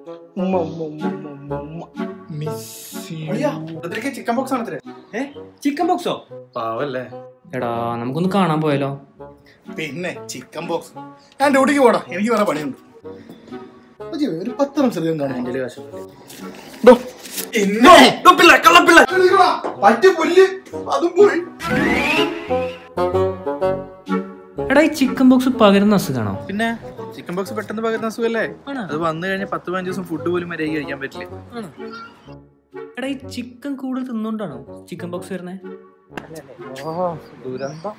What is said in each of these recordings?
ഉമ്മ ഉമ്മ ഉമ്മ ഉമ്മ ഉമ്മ ഉമ്മ മിസ് അളിയാ അതിലേക്ക് ചിക്കൻ ബോക്സ് ആണ് ഏ ചിക്കൻ ബോക്സോ പാവല്ലേ എടാ നമുക്കൊന്ന് കാണാൻ പോയാലോ പിന്നെ ചിക്കൻ ബോക്സ് ഞാൻ ഡ്യൂട്ടിക്ക് പോടാ എനിക്ക് വേറെ പണിയുണ്ട് അജി, ഒരു പത്ത് നിമിഷം കാണാൻ എന്റെ കാശ് പറ്റ പുല്ല് അതും പോയി എടാ ഈ ചിക്കൻ ബോക്സ് പകരുന്ന അസുഖാണോ പിന്നെ ചിക്കൻ ബോക്സ് പെട്ടെന്ന് പകരുന്ന അസുഖല്ലേ ആണോ? അത് വന്നു കഴിഞ്ഞാൽ പത്ത് പതിനഞ്ച് ദിവസം ഫുഡ് പോലും മര്യാദ കഴിക്കാൻ പറ്റില്ല എടാ ഈ ചിക്കൻ കൂടുതൽ തിന്നോണ്ടാണോ ചിക്കൻ ബോക്സ് വരുന്നേ ദുരന്തം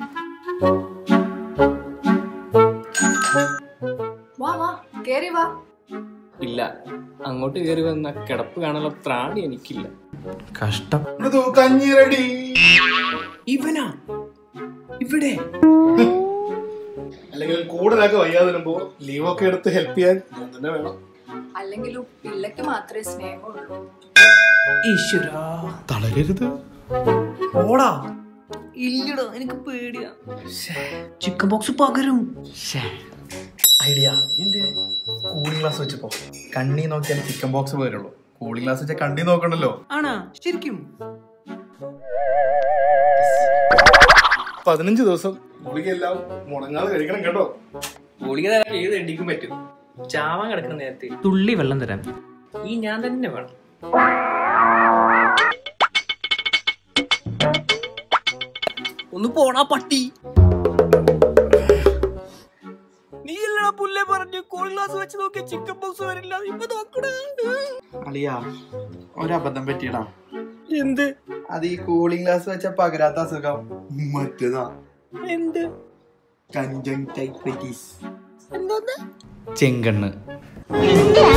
വാ വാ കേറി വാ ഇല്ല അങ്ങോട്ട് കയറി വന്ന കിടപ്പ് കാണാനുള്ള ത്രാണി എനിക്കില്ല കഷ്ടം മൃദു കഞ്ഞി റെഡി ഇവനാ ഇവിടെ അല്ലെങ്കിൽ കൂടുതലൊക്കെ വയ്യാതെ വരുമ്പോ ലീവൊക്കെ എടുത്ത് ഹെൽപ്പ് ചെയ്യാൻ ഞാൻ തന്നെ വേണം അല്ലെങ്കിലും പിള്ളയ്ക്ക് മാത്രമേ സ്നേഹമുള്ളൂ ഈശ്വരാ തളരരുത് ഓടാ ഇല്ലടാ എനിക്ക് പേടിയാ ചിക്കൻ ബോക്സ് പകരും ഐഡിയ കൂളിംഗ് ഗ്ലാസ് വെച്ചപ്പോ കണ്ണി നോക്കിയാൽ ചിക്കൻ ബോക്സ് വരുള്ളൂ കൂളിംഗ് ഗ്ലാസ് വെച്ചാൽ കണ്ണി നോക്കണ്ടല്ലോ ആണാ ശരിക്കും പതിനഞ്ച് ദിവസം ഗുളികയെല്ലാം മുടങ്ങാതെ കഴിക്കണം കേട്ടോ ഗുളിക തരാൻ ഏത് എണ്ണിക്കും പറ്റും ചാവാൻ കിടക്കുന്ന നേരത്തെ തുള്ളി വെള്ളം തരാം ഈ ഞാൻ തന്നെ വേണം ഒന്ന് പോടാ പട്ടി നീ അല്ലടാ പുല്ലേ പറഞ്ഞു കോൾ ഗ്ലാസ് വെച്ച് നോക്കിയ ചിക്കൻ ബോക്സ് വരില്ല ഇപ്പൊ നോക്കടാ അളിയാ ഒരബദ്ധം പറ്റിയടാ എന്ത് അത് ഈ കൂളിംഗ് ഗ്ലാസ് വെച്ച പകരാത്ത അസുഖം മറ്റേതാ എന്ത് കഞ്ചങ്ടൈറ്റിസ് എന്തോന്ന് ചെങ്കണ്ണ് എന്റെ